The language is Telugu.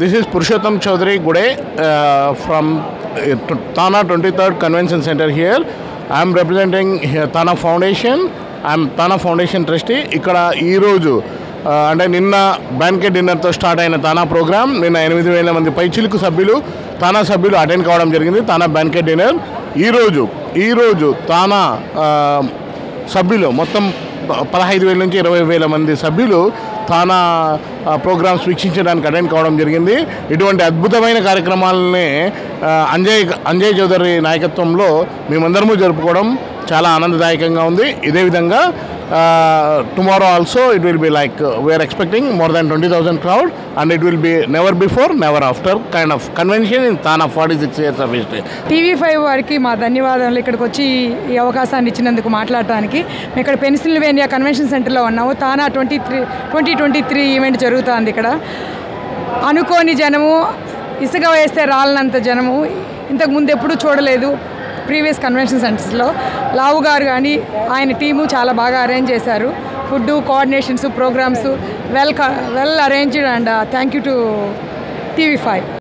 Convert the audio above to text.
This is Purushottam Chaudhary Gude uh, from uh, T- Tana 23rd Convention Center here. I am representing here Tana Foundation. I am Tana Foundation trustee. ఇక్కడ ఈరోజు ఆ, అంటే నిన్న బ్యాంకెట్ డిన్నర్తో స్టార్ట్ అయిన తానా ప్రోగ్రామ్ నిన్న ఎనిమిది వేల మంది పైచిలుకు సభ్యులు తానా సభ్యులు అటెండ్ కావడం జరిగింది తానా బ్యాంకెట్ డిన్నర్ ఈరోజు ఈరోజు తానా ఆ, సభ్యులు మొత్తం ప- పదహైదు వేల నుంచి ఇరవై వేల మంది సభ్యులు తానా ఆ, ప్రోగ్రామ్స్ వీక్షించడానికి అటెండ్ కావడం జరిగింది ఇటువంటి అద్భుతమైన కార్యక్రమాలని ఆ, అంజయ్ అంజయ్ చౌదరి నాయకత్వంలో మేమందరము జరుపుకోవడం చాలా ఆనందదాయకంగా ఉంది ఇదే విధంగా tomorrow also it will be like we are expecting more than twenty thousand crowd and it will be never before never after kind of convention in TANA forty six years of history TV five వారికి మా ధన్యవాదాలు ఇక్కడికి వచ్చి ఈ అవకాశాన్ని ఇచ్చినందుకు మాట్లాడటానికి మేము ఇక్కడ పెన్సిల్వేనియా కన్వెన్షన్ సెంటర్లో ఉన్నాము TANA twenty three twenty twenty three event జరుగుతుంది ఇక్కడ అనుకోని జనము ఇసుక వేస్తే రాలనంత జనము ఇంతకు ముందు ఎప్పుడూ చూడలేదు ప్రీవియస్ కన్వెన్షన్ సెంటర్స్లో లావు గారు కానీ ఆయన టీము చాలా బాగా అరేంజ్ చేశారు food coordinations programmes well well arranged and thank you to TV five